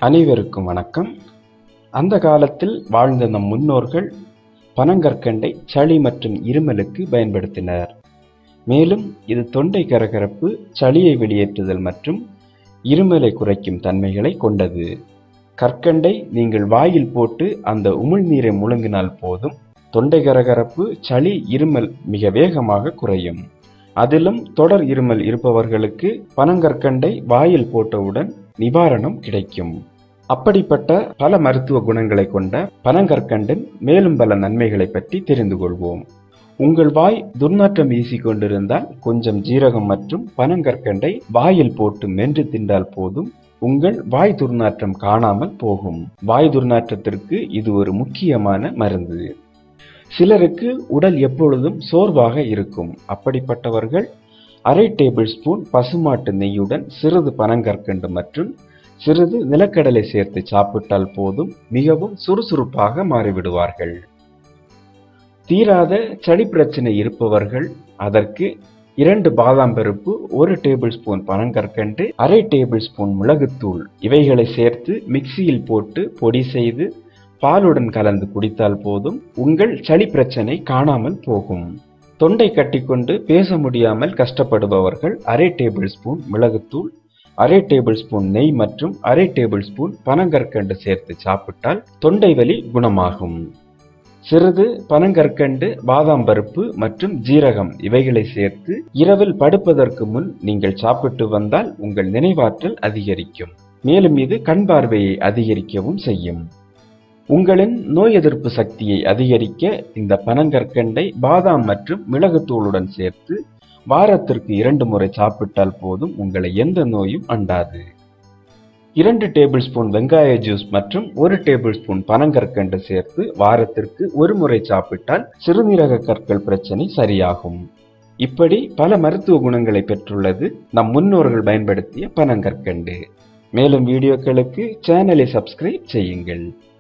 அனைவருக்கும் வணக்கம் அந்த காலத்தில் வாழ்ந்த நம் முன்னோர்கள் பனங்கற்கண்டை சளி மற்றும் இருமலுக்கு பயன்படுத்தினர் மேலும் இது தொண்டை கரகரப்பு சளியை வெளியேற்றுதல் மற்றும் இருமலை குறைக்கும் தன்மைகளை கொண்டது கற்கண்டை நீங்கள் வாயில் போட்டு அந்த உமிழ்நீரை முழுங்கினால் போதும் தொண்டை கரகரப்பு சளி இருமல் மிக வேகமாக குறையும் அதிலும் தொடர் இருமல் இருப்பவர்களுக்கு பனங்கற்கண்டை வாயில் போட்டவுடன் நிவாரணம் கிடைக்கும் அப்படிப்பட்ட பல மருத்துவ குணங்களை கொண்ட பனங்கற்கண்டின் மேலும் பல நன்மைகளை பற்றி தெரிந்து கொள்வோம் உங்கள் வாய் துர்நாற்றம் வீசிக் கொண்டிருந்தால் கொஞ்சம் ஜீரகம் மற்றும் பனங்கற்கண்டை வாயில் போட்டு மென்று தின்றால் போதும் உங்கள் வாய் துர்நாற்றம் காணாமல் போகும் வாய் துர்நாற்றத்திற்கு இது ஒரு முக்கியமான மருந்து சிலருக்கு உடல் எப்பொழுதும் சோர்வாக இருக்கும் அப்படிப்பட்டவர்கள் அரை டேபிள் ஸ்பூன் பசுமாட்டு நெய்யுடன் சிறிது பனங்கற்கண்டு மற்றும் சிறிது நிலக்கடலை சேர்த்து சாப்பிட்டால் போதும் மிகவும் சுறுசுறுப்பாக மாறிவிடுவார்கள் தீராத சளி பிரச்சனை இருப்பவர்கள் அதற்கு இரண்டு பாதாம் பருப்பு ஒரு டேபிள் ஸ்பூன் பனங்கற்கண்டு அரை டேபிள் ஸ்பூன் மிளகுத்தூள் இவைகளை சேர்த்து மிக்சியில் போட்டு பொடி செய்து பாலுடன் கலந்து குடித்தால் போதும் உங்கள் சளி பிரச்சனை காணாமல் போகும் தொண்டை கட்டிக்கொண்டு பேச முடியாமல் கஷ்டப்படுபவர்கள் அரை டேபிள் ஸ்பூன் மிளகுத்தூள் அரை டேபிள் ஸ்பூன் நெய் மற்றும் அரை டேபிள் ஸ்பூன் பனங்கற்கண்டு சேர்த்து சாப்பிட்டால் தொண்டை வலி குணமாகும் சிறிது பனங்கற்கண்டு பாதாம் பருப்பு மற்றும் ஜீரகம் இவைகளை சேர்த்து இரவில் படுப்பதற்கு முன் நீங்கள் சாப்பிட்டு வந்தால் உங்கள் நினைவாற்றல் அதிகரிக்கும் மேலும் இது கண் பார்வையை அதிகரிக்கவும் செய்யும் உங்களின் நோய் எதிர்ப்பு சக்தியை அதிகரிக்க இந்த பனங்கற்கண்டை பாதாம் மற்றும் மிளகுத்தூளுடன் சேர்த்து வாரத்திற்கு இரண்டு முறை சாப்பிட்டால் போதும் உங்களை எந்த நோயும் அண்டாது இரண்டு டேபிள் ஸ்பூன் வெங்காய ஜூஸ் மற்றும் ஒரு டேபிள் ஸ்பூன் பனங்கற்கண்டு சேர்த்து வாரத்திற்கு ஒரு முறை சாப்பிட்டால் சிறுநீரக கற்கள் பிரச்சனை சரியாகும் இப்படி பல மருத்துவ குணங்களை பெற்றுள்ளது நம் முன்னோர்கள் பயன்படுத்திய பனங்கற்கண்டு மேலும் வீடியோக்களுக்கு சேனலை சப்ஸ்கிரைப் செய்யுங்கள்